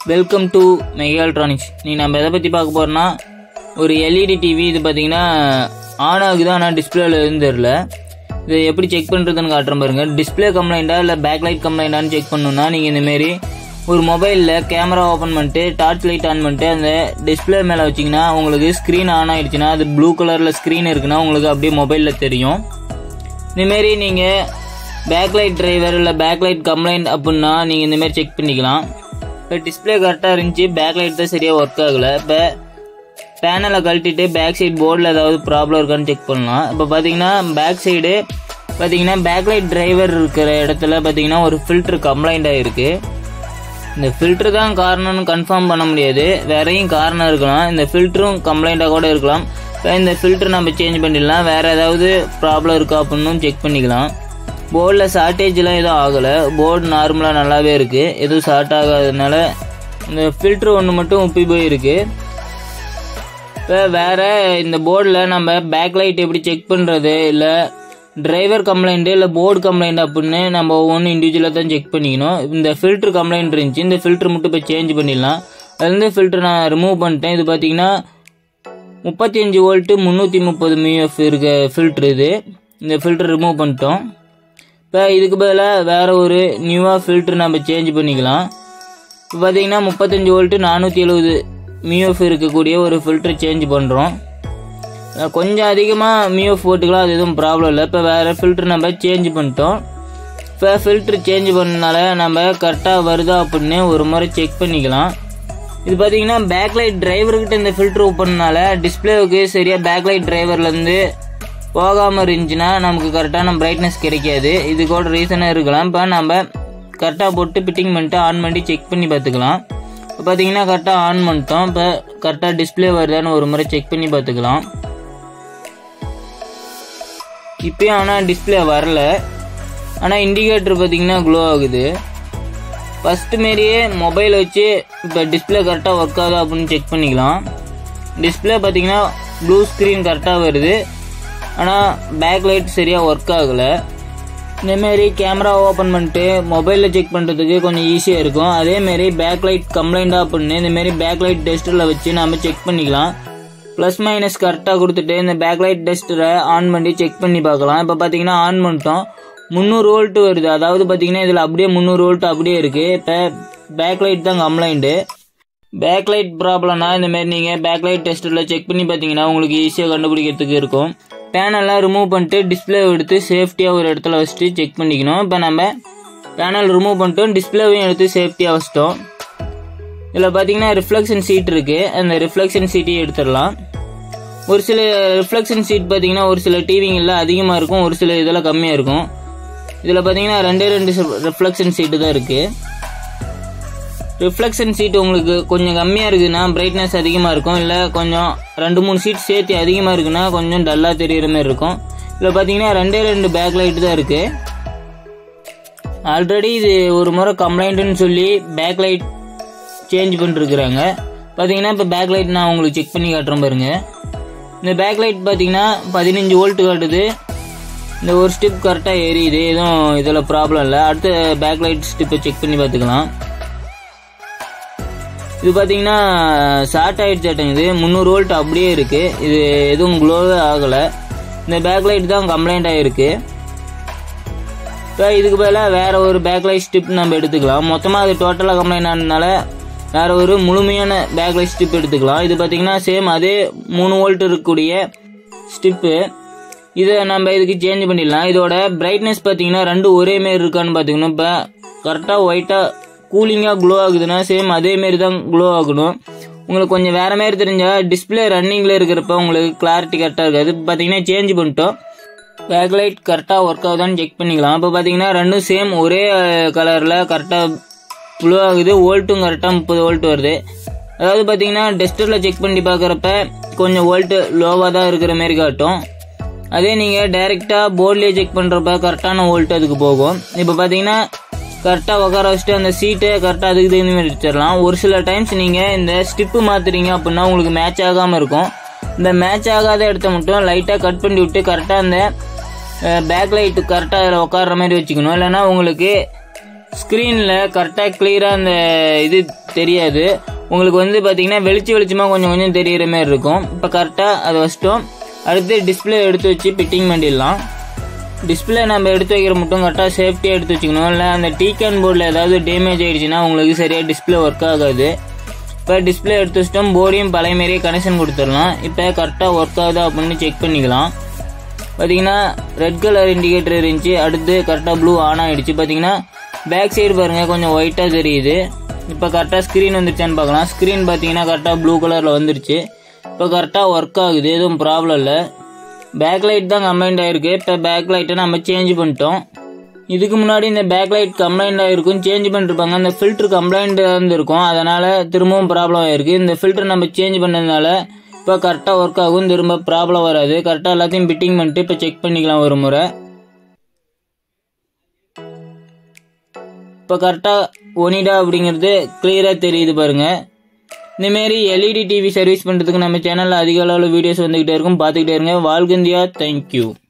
welcome to mega electronics நீ நம்ம எதை பற்றி பார்க்க போகிறோன்னா ஒரு எல்இடி டிவி இது பார்த்தீங்கன்னா ஆன் ஆகுது ஆனால் டிஸ்பிளேல இருந்து தெரில இது எப்படி செக் பண்ணுறதுன்னு காட்டுறேன் பாருங்க டிஸ்பிளே கம்ப்ளைண்ட்டா இல்லை பேக்லைட் கம்ப்ளைண்ட்டான்னு செக் பண்ணணும்னா நீங்கள் இந்தமாரி ஒரு மொபைலில் கேமரா ஓப்பன் பண்ணிட்டு டார்ச் லைட் ஆன் பண்ணிட்டு அந்த டிஸ்பிளே மேலே வச்சிங்கன்னா உங்களுக்கு ஸ்க்ரீன் ஆன் ஆயிடுச்சுன்னா அது ப்ளூ கலரில் ஸ்க்ரீன் இருக்குன்னா உங்களுக்கு அப்படியே மொபைலில் தெரியும் இந்தமாரி நீங்கள் பேக்லைட் டிரைவர் இல்லை பேக்லைட் கம்ப்ளைண்ட் அப்படின்னா நீங்கள் இந்தமாரி செக் பண்ணிக்கலாம் இப்போ டிஸ்பிளே கரெக்டாக இருந்துச்சு பேக்லைட் தான் சரியாக ஒர்க் ஆகலை இப்போ பேனலை கழட்டிட்டு பேக் சைடு போர்டில் ஏதாவது ப்ராப்ளம் இருக்கான்னு செக் பண்ணலாம் இப்போ பார்த்தீங்கன்னா பேக் சைடு பார்த்தீங்கன்னா பேக்லைட் டிரைவர் இருக்கிற இடத்துல பார்த்தீங்கன்னா ஒரு ஃபில்டர் கம்ப்ளைண்ட் ஆகிருக்கு இந்த ஃபில்டர் தான் காரணம்னு கன்ஃபார்ம் பண்ண முடியாது வேறையும் காரணம் இருக்கலாம் இந்த ஃபில்டரும் கம்ப்ளைண்ட்டாக கூட இருக்கலாம் இப்போ இந்த ஃபில்டர் நம்ம சேஞ்ச் பண்ணிடலாம் வேறு ஏதாவது ப்ராப்ளம் இருக்கா அப்படின்னு செக் பண்ணிக்கலாம் போர்டில் ஷார்ட்டேஜ்லாம் எதுவும் ஆகலை போர்டு நார்மலாக நல்லாவே இருக்குது எதுவும் ஷார்ட் ஆகாததுனால இந்த ஃபில்ட்ரு ஒன்று மட்டும் உப்பி போயிருக்கு இப்போ வேறு இந்த போர்டில் நம்ம பேக்லைட் எப்படி செக் பண்ணுறது இல்லை டிரைவர் கம்ப்ளைண்ட்டு இல்லை போர்டு கம்ப்ளைண்ட் அப்படின்னு நம்ம ஒவ்வொன்றும் இண்டிவிஜுவலாக தான் செக் பண்ணிக்கணும் இந்த ஃபில்ட்ரு கம்ப்ளைண்ட் இருந்துச்சு இந்த ஃபில்ட்ரு மட்டும் இப்போ சேஞ்ச் பண்ணிடலாம் அதுலேருந்து ஃபில்ட்ரு நான் ரிமூவ் பண்ணிட்டேன் இது பார்த்தீங்கன்னா முப்பத்தி அஞ்சு வோல்ட்டு முந்நூற்றி முப்பது மிஎஃப் இருக்க ஃபில்ட்ரு இது இந்த ஃபில்ட்ரு ரிமூவ் பண்ணிட்டோம் இப்போ இதுக்கு பதிலாக வேறு ஒரு நியூவாக ஃபில்ட்ரு நம்ம சேஞ்ச் பண்ணிக்கலாம் இப்போ பார்த்தீங்கன்னா முப்பத்தஞ்சு வோல்ட்டு நானூற்றி எழுபது மியூஎஃப் இருக்கக்கூடிய ஒரு ஃபில்ட்ரு சேஞ்ச் பண்ணுறோம் கொஞ்சம் அதிகமாக மியூஎஃப் போட்டுக்கலாம் அது எதுவும் ப்ராப்ளம் இல்லை இப்போ வேறு ஃபில்ட்ரு நம்ம சேஞ்ச் பண்ணிட்டோம் இப்போ ஃபில்ட்ரு சேஞ்ச் பண்ணனால நம்ம கரெக்டாக வருதா அப்படின்னு ஒரு முறை செக் பண்ணிக்கலாம் இது பார்த்தீங்கன்னா பேக்லைட் டிரைவர்கிட்ட இந்த ஃபில்ட்ரு ஓப்பன்னால டிஸ்பிளேவுக்கு சரியாக பேக்லைட் டிரைவர்லேருந்து போகாமல் இருந்துச்சுன்னா நமக்கு கரெக்டான பிரைட்னஸ் கிடைக்காது இதுக்கோட ரீசனாக இருக்கலாம் இப்போ நம்ம கரெக்டாக போட்டு ஃபிட்டிங் பண்ணிட்டு ஆன் பண்ணி செக் பண்ணி பார்த்துக்கலாம் இப்போ பார்த்தீங்கன்னா கரெக்டாக ஆன் பண்ணிட்டோம் இப்போ கரெக்டாக டிஸ்பிளே வருதான்னு ஒரு முறை செக் பண்ணி பார்த்துக்கலாம் இப்பயும் ஆனால் டிஸ்பிளே வரல ஆனால் இண்டிகேட்டர் பார்த்தீங்கன்னா க்ளோ ஆகுது ஃபஸ்ட்டு மாரியே மொபைல் வச்சு இப்போ டிஸ்பிளே கரெக்டாக ஒர்க் ஆகுதா அப்படின்னு செக் பண்ணிக்கலாம் டிஸ்பிளே பார்த்தீங்கன்னா ப்ளூ ஸ்க்ரீன் கரெக்டாக வருது ஆனால் பேக் லைட் சரியாக ஒர்க் ஆகலை இதேமாரி கேமரா ஓப்பன் பண்ணிட்டு மொபைலில் செக் பண்ணுறதுக்கு கொஞ்சம் ஈஸியாக இருக்கும் அதேமாரி பேக் லைட் கம்ப்ளைண்ட்டாக பண்ணு இந்தமாரி பேக் லைட் டெஸ்டரில் வச்சு நம்ம செக் பண்ணிக்கலாம் ப்ளஸ் மைனஸ் கரெக்டாக கொடுத்துட்டு இந்த பேக் லைட் டெஸ்டரை ஆன் பண்ணி செக் பண்ணி பார்க்கலாம் இப்போ பார்த்தீங்கன்னா ஆன் பண்ணிட்டோம் முந்நூறு வோல்ட் வருது அதாவது பார்த்தீங்கன்னா இதில் அப்படியே முந்நூறு வோல்ட் அப்படியே இருக்குது இப்போ பேக் லைட் தான் கம்ப்ளைண்ட்டு பேக் லைட் ப்ராப்ளம்னா இந்தமாரி நீங்கள் பேக் லைட் டெஸ்டரில் செக் பண்ணி பார்த்தீங்கன்னா உங்களுக்கு ஈஸியாக கண்டுபிடிக்கிறதுக்கு இருக்கும் பேனல்லாம் ரிமூவ் பண்ணிட்டு டிஸ்பிளே எடுத்து சேஃப்டியாக ஒரு இடத்துல வச்சுட்டு செக் பண்ணிக்கணும் இப்போ நம்ம பேனல் ரிமூவ் பண்ணிட்டோம் டிஸ்பிளேவையும் எடுத்து சேஃப்டியாக வச்சிட்டோம் இதில் பார்த்தீங்கன்னா ரிஃப்ளெக்ஷன் சீட் இருக்குது அந்த ரிஃப்ளெக்ஷன் சீட்டையும் எடுத்துடலாம் ஒரு சில ரிஃப்ளெக்ஷன் சீட் பார்த்தீங்கன்னா ஒரு சில டிவிங்களில் அதிகமாக இருக்கும் ஒரு சில இதில் கம்மியாக இருக்கும் இதில் பார்த்தீங்கன்னா ரெண்டே ரெண்டு ரிஃப்ளெக்ஷன் சீட்டு தான் இருக்குது ரிஃப்ளெக்ஷன் சீட் உங்களுக்கு கொஞ்சம் கம்மியாக இருக்குதுன்னா பிரைட்னஸ் அதிகமாக இருக்கும் இல்லை கொஞ்சம் ரெண்டு மூணு சீட் சேர்த்து அதிகமாக இருக்குன்னா கொஞ்சம் டல்லாக தெரிகிற மாதிரி இருக்கும் இதில் பார்த்தீங்கன்னா ரெண்டே ரெண்டு பேக் லைட் தான் இருக்குது ஆல்ரெடி இது ஒரு முறை கம்ப்ளைண்ட்டுன்னு சொல்லி பேக் லைட் சேஞ்ச் பண்ணிருக்குறாங்க பார்த்தீங்கன்னா இப்போ பேக் லைட் நான் உங்களுக்கு செக் பண்ணி காட்டுறேன் பாருங்க இந்த பேக் லைட் பார்த்தீங்கன்னா பதினஞ்சு வோல்ட் காட்டுது இந்த ஒரு ஸ்டிப் கரெக்டாக எரியுது எதுவும் இதில் ப்ராப்ளம் இல்லை அடுத்த பேக் லைட் ஸ்டிப்பை செக் பண்ணி பார்த்துக்கலாம் இது பார்த்தீங்கன்னா ஷார்ட் ஆகிடுச்சாட்டங்குது முந்நூறு வோல்ட் அப்படியே இருக்குது இது எதுவும் க்ளோவே ஆகலை இந்த பேக் லைட் தான் கம்ப்ளைண்ட் ஆகிருக்கு இப்போ இதுக்கு பதிலாக வேறு ஒரு பேக் லைட் ஸ்டிப் நம்ம எடுத்துக்கலாம் மொத்தமாக அது டோட்டலாக கம்ப்ளைண்ட் ஆனதுனால வேறு ஒரு முழுமையான பேக் லைட் ஸ்டிப் எடுத்துக்கலாம் இது பார்த்தீங்கன்னா சேம் அதே மூணு வோல்ட் இருக்கக்கூடிய ஸ்டிப்பு இதை நம்ம இதுக்கு சேஞ்ச் பண்ணிடலாம் இதோட பிரைட்னஸ் பார்த்தீங்கன்னா ரெண்டு ஒரே மாரி இருக்கான்னு பார்த்துக்கணும் இப்போ கரெக்டாக ஒயிட்டாக கூலிங்காக க்ளோ ஆகுதுன்னா சேம் அதே மாரி தான் க்ளோ ஆகணும் உங்களுக்கு கொஞ்சம் வேறு மாரி தெரிஞ்சால் டிஸ்பிளே ரன்னிங்கில் இருக்கிறப்ப உங்களுக்கு கிளாரிட்டி கரெக்டாக இருக்காது இப்போ பார்த்தீங்கன்னா சேஞ்ச் பண்ணிட்டோம் பேக் லைட் கரெக்டாக ஒர்க் ஆகுதான்னு செக் பண்ணிக்கலாம் இப்போ பார்த்தீங்கன்னா ரெண்டும் சேம் ஒரே கலரில் கரெக்டாக க்ளோ ஆகுது வோல்ட்டும் கரெக்டாக முப்பது வோல்ட் வருது அதாவது பார்த்தீங்கன்னா டெஸ்டரில் செக் பண்ணி பார்க்குறப்ப கொஞ்சம் வோல்ட்டு லோவாக தான் இருக்கிற மாரி காட்டும் அதே நீங்கள் டைரெக்டாக போர்ட்லேயே செக் பண்ணுறப்ப கரெக்டான வோல்ட் அதுக்கு போகும் இப்போ பார்த்தீங்கன்னா கரெக்டாக உட்கார வச்சுட்டு அந்த சீட்டை கரெக்டாக அதுக்கு தகுந்த மாதிரி வச்சிடலாம் ஒரு சில டைம்ஸ் நீங்கள் இந்த ஸ்டிப்பு மாற்றுறீங்க அப்படின்னா உங்களுக்கு மேட்ச் ஆகாமல் இருக்கும் இந்த மேட்ச் ஆகாத இடத்த மட்டும் லைட்டாக கட் பண்ணி விட்டு கரெக்டாக அந்த பேக் லைட் கரெக்டாக அதில் உட்கார்ற மாதிரி வச்சுக்கணும் இல்லைன்னா உங்களுக்கு ஸ்க்ரீனில் கரெக்டாக கிளியராக அந்த இது தெரியாது உங்களுக்கு வந்து பார்த்தீங்கன்னா வெளிச்ச வெளிச்சமாக கொஞ்சம் கொஞ்சம் தெரிகிற மாதிரி இருக்கும் இப்போ கரெக்டாக அதை வச்சிட்டோம் அடுத்து டிஸ்பிளே எடுத்து வச்சு ஃபிட்டிங் பண்ணிடலாம் டிஸ்பிளே நம்ம எடுத்து வைக்கிற மட்டும் கரெக்டாக சேஃப்டியாக எடுத்து வச்சுக்கணும் இல்லை அந்த டீகேன் போர்டில் ஏதாவது டேமேஜ் ஆயிடுச்சுன்னா உங்களுக்கு சரியாக டிஸ்பிளே ஒர்க் ஆகாது இப்போ டிஸ்பிளே எடுத்து வச்சிட்டோம் போர்டையும் பழைய மாதிரியே கனெக்ஷன் கொடுத்துடலாம் இப்போ கரெக்டாக ஒர்க் ஆகுதா அப்படின்னு செக் பண்ணிக்கலாம் பார்த்தீங்கன்னா ரெட் கலர் இண்டிகேட்டர் இருந்துச்சு அடுத்து கரெக்டாக ப்ளூ ஆன் ஆகிடுச்சு பார்த்தீங்கன்னா பேக் சைடு பாருங்கள் கொஞ்சம் ஒயிட்டாக தெரியுது இப்போ கரெக்டாக ஸ்க்ரீன் வந்துருச்சான்னு பார்க்கலாம் ஸ்க்ரீன் பார்த்தீங்கன்னா கரெக்டாக ப்ளூ கலரில் வந்துருச்சு இப்போ கரெக்டாக ஒர்க் ஆகுது எதுவும் ப்ராப்ளம் இல்லை பேக் லைட் தான் கம்ப்ளைண்ட் ஆகிருக்கு இப்போ பேக் லைட்டை நம்ம சேஞ்ச் பண்ணிட்டோம் இதுக்கு முன்னாடி இந்த பேக் லைட் கம்ப்ளைண்ட் ஆகிருக்கும் சேஞ்ச் பண்ணிருப்பாங்க அந்த ஃபில்டர் கம்ப்ளைண்ட் இருந்திருக்கும் அதனால் திரும்பவும் ப்ராப்ளம் ஆகிருக்கு இந்த ஃபில்டர் நம்ம சேஞ்ச் பண்ணதுனால இப்போ கரெக்டாக ஒர்க் ஆகும் திரும்ப ப்ராப்ளம் வராது கரெக்டாக எல்லாத்தையும் ஃபிட்டிங் பண்ணிட்டு இப்போ செக் பண்ணிக்கலாம் ஒரு முறை இப்போ கரெக்டாக ஒனிடா அப்படிங்கிறது கிளியராக தெரியுது பாருங்க இந்தமாரி எல்இடி டிவி சர்வீஸ் பண்ணுறதுக்கு நம்ம சேனலில் அதிக அளவில் வீடியோஸ் வந்துக்கிட்டே இருக்கும் பார்த்துக்கிட்டே இருங்க வாழ்கந்தியா தேங்க்யூ